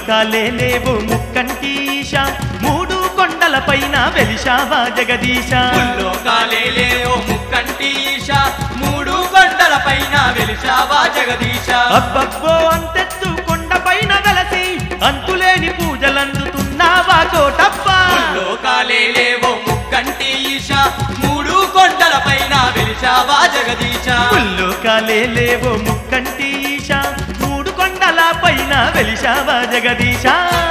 ముల్లోకాలే లేవు ముక్కంటీశ మూడు కొండల పైన వెలిశావా జగదీశ ముల్లోకాలేలే ఓ ముక్కంటి ఈశ మూడు కొండల పైన వెలిశావా జగదీశ అబ్బబ్బో అంతెత్తు కొండ పైన వెలసి అంతులేని పూజలందుతున్నావా కోటప్ప ముల్లోకాలేలే ఓ ముక్కంటి ఈశ మూడు కొండల పైన వెలిశావా జగదీశ ముల్లోకాలే లేవు ముక్కంటీశ మూడు కొండల పైన వెలిశావా జగదీశ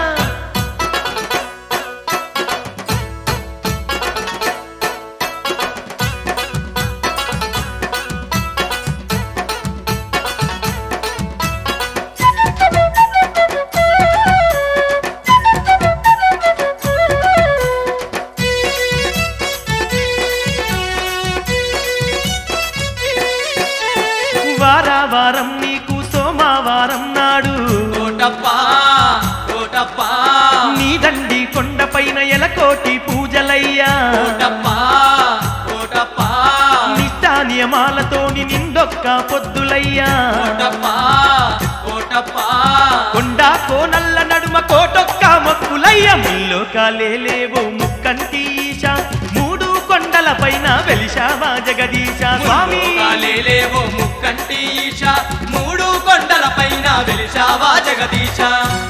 వారా వారం నీకు సోమవారం నాడు కోటప్ప కోటప్ప నీ దండి కొండ పైన ఎలకోటి పూజలయ్యా కోటప్ప కోటప్ప నిష్టా నియమాలతోని నిండొక్క పొద్దులయ్యా కోటప్ప కోటప్ప కొండ కోనల్ల నడుమ కోటొక్క మొక్కులయ్య ముల్లోకాలే లేవు ముక్కంటీశ మూడు కొండల పైన వెలిశావా జగదీశ స్వామి ముల్లోకాలేలేవో ముక్కంటి ఈశ మూడు కొండల పైన వెలిశావా జగదీశ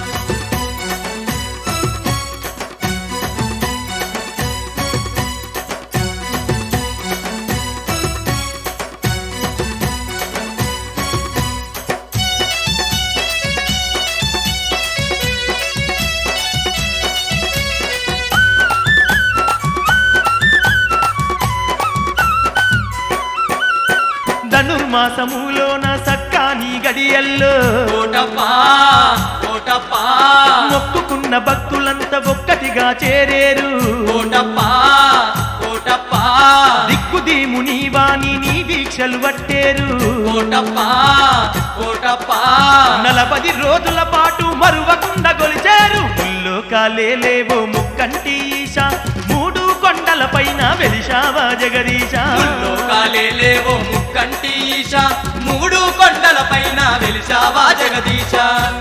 ధనుర్మాసములోన సక్కాని గడియల్లో కోటప్ప కోటప్ప మొక్కుకున్న భక్తులంతా ఒక్కటిగా చేరేరు కోటప్ప కోటప్ప దిక్కుదీము నీ వాణి నీ దీక్షలు పట్టేరు కోటప్ప కోటప్ప నలపది రోజుల పాటు మరువకుండా గొలిచారు ముల్లోకాలే లేవో ముక్కంటి ఈశ మూడు కొండల పైన వెలిశావా జగదీశ ముల్లోకాలేలేవో ముక్కంటి ఈశ మూడు కొండల పైన వెలిశావా జగదీశ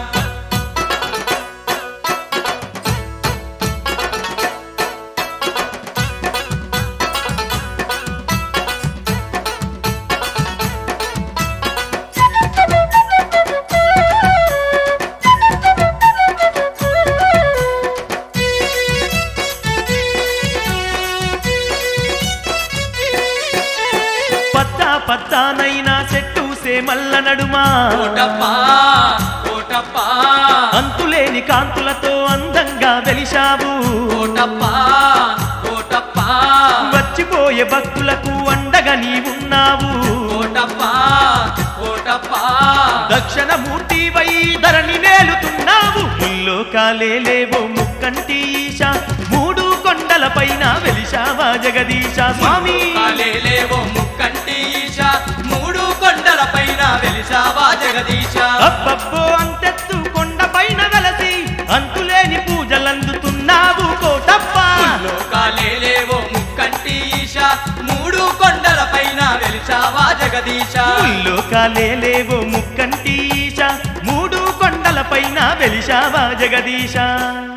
పచ్చ పచ్చానైనా చెట్టు సేమల్ల నడుమా కోటప్ప కోటప్ప అంతులేని కాంతులతో అందంగా వెలిశావు కోటప్ప కోటప్ప వచ్చిపోయే భక్తులకు అండగా నీవున్నావు కోటప్ప కోటప్ప దక్షిణ మూర్తి వై ధరణి నేలుతున్నావు ముల్లోకాలే లేవో ముక్కంటి ఈశ మూడు కొండల పైన వెలిశావా జగదీశ స్వామి కాలేలేవో ముక్కంటి ఈశ మూడు కొండల పైన వెలిశావా జగదీశ అబ్బబ్బో అంతెత్తు కొండ పైన వెలసి అంతులేని పూజలందుతున్నావు కోటప్ప లోకాలేలేవో ముక్కంటి ఈశ మూడు కొండల పైన వెలిశావా జగదీశ ముల్లోకాలే లేవో ముక్కంటి ఈశ మూడు కొండల పైన వెలిశావా జగదీశ